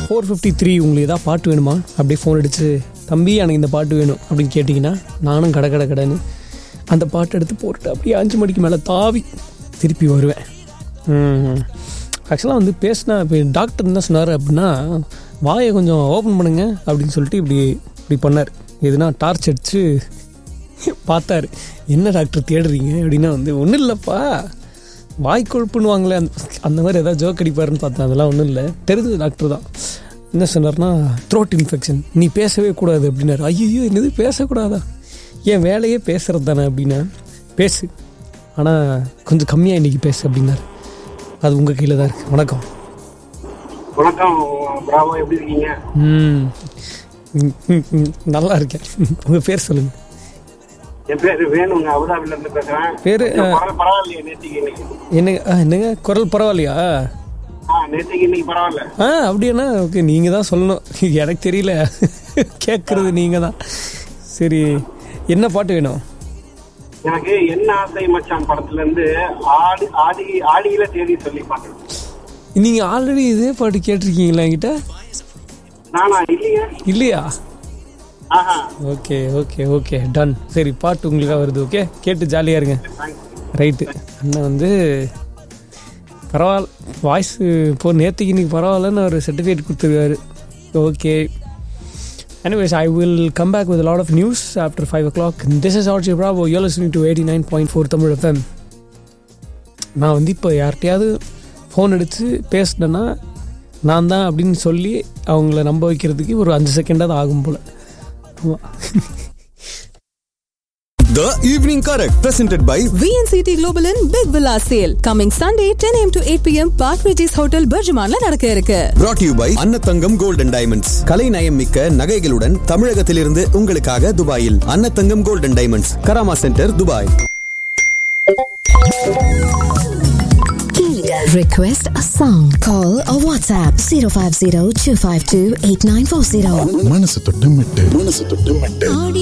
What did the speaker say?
Four fifty three உங்களுக்கு ஏதாவது பாட்டு வேணுமா அப்படியே ஃபோன் அடிச்சு தம்பி எனக்கு இந்த பாட்டு வேணும் அப்படின்னு கேட்டிங்கன்னா நானும் கடை கடை கடைன்னு அந்த பாட்டு எடுத்து போட்டுட்டு அப்படியே அஞ்சு மணிக்கு மேலே தாவி திருப்பி வருவேன் ஆக்சுவலாக வந்து பேசினா இப்போ டாக்டர் என்ன சொன்னார் அப்படின்னா வாயை கொஞ்சம் ஓப்பன் பண்ணுங்க அப்படின்னு சொல்லிட்டு இப்படி இப்படி பண்ணார் எதுனா டார்ச் அடிச்சு பார்த்தாரு என்ன டாக்டர் தேடுறீங்க அப்படின்னா வந்து ஒன்றும் இல்லைப்பா வாய் கொழுப்புன்னுவாங்களே அந்த அந்த மாதிரி ஏதாவது ஜோக் அடிப்பாருன்னு பார்த்தேன் அதெல்லாம் ஒன்றும் இல்லை தெரிஞ்ச டாக்டர் தான் என்ன சொன்னார்னா த்ரோட் இன்ஃபெக்ஷன் நீ பேசவே கூடாது அப்படின்னாரு ஐயோ என்னது பேசக்கூடாதா என் வேலையே பேசுகிறது தானே அப்படின்னா பேசு ஆனால் கொஞ்சம் கம்மியாக இன்றைக்கி பேசு அப்படின்னாரு அது உங்கள் கையில் தான் இருக்குது வணக்கம் வணக்கம் பிராவோ எப்படி இருக்கீங்க ம் ம், ம், ம், நல்லா இருக்கேன் உங்கள் பேர் சொல்லுங்கள் என் பேரு வேணுங்க அபுதாபில இருந்து பேசுறேன் பேரு, கொஞ்சம் பரவ- பரவாயில்லையா நேத்திக்கு இன்னைக்கு என்னங்க ஆ, என்னங்க குரல் பரவாயில்லையா ஆ நேத்திக்கு இன்னைக்கு பரவாயில்ல ஆ அப்படியாண்ணா ஓகே நீங்கள் தான் சொல்லணும் எனக்கு தெரியல கேட்குறது நீங்கள் தான் சரி என்ன பாட்டு வேணும் எனக்கு என்ன ஆசை மச்சான் படத்துல இருந்து ஆடி ஆடி ஆடியில தேதி சொல்லி பாட்டு நீங்கள் ஆல்ரெடி இதே பாட்டு கேட்டிருக்கீங்களா என்கிட்ட நானா இல்லையா இல்லையா ஆஹா ஓகே ஓகே ஓகே டன் சரி பாட்டு உங்களுக்காக வருது ஓகே கேட்டு ஜாலியாக இருங்க தேங்க்ஸ் ரைட்டு அண்ணன் வந்து பரவாயில்ல வாய்ஸ் இப்போ நேற்றுக்கு இன்னைக்கு பரவாயில்லன்னு ஒரு சர்டிஃபிகேட் கொடுத்துருக்காரு okay anyways i will come back with a lot of news after 5 o'clock this is RJ Bravo you're listening to 89.4 Tamil FM நான் வந்து இப்போ யார்கிட்டயாவது ஃபோன் அடித்து பேசினேன்னா நான் தான் அப்படின்னு சொல்லி அவங்கள நம்ப வைக்கிறதுக்கு ஒரு அஞ்சு செகண்டாவது ஆகும் போல் ஆமாம் The Evening Correct, presented by VNCT Global in Big Villa Sale coming Sunday 10 a.m. to 8 p.m. Park Regis Hotel Berjumanla நடக்க இருக்கு brought to you by Annathangam gold and diamonds கலை நயம் மிக்க நகைகளுடன் தமிழகத்திலிருந்து உங்களுக்காக துபாயில் Annathangam gold and diamonds Karama center Dubai Request a song. Call or WhatsApp 050 252 8940. மனசு தொட்டு மெட்டு மனசு தொட்டு மெட்டு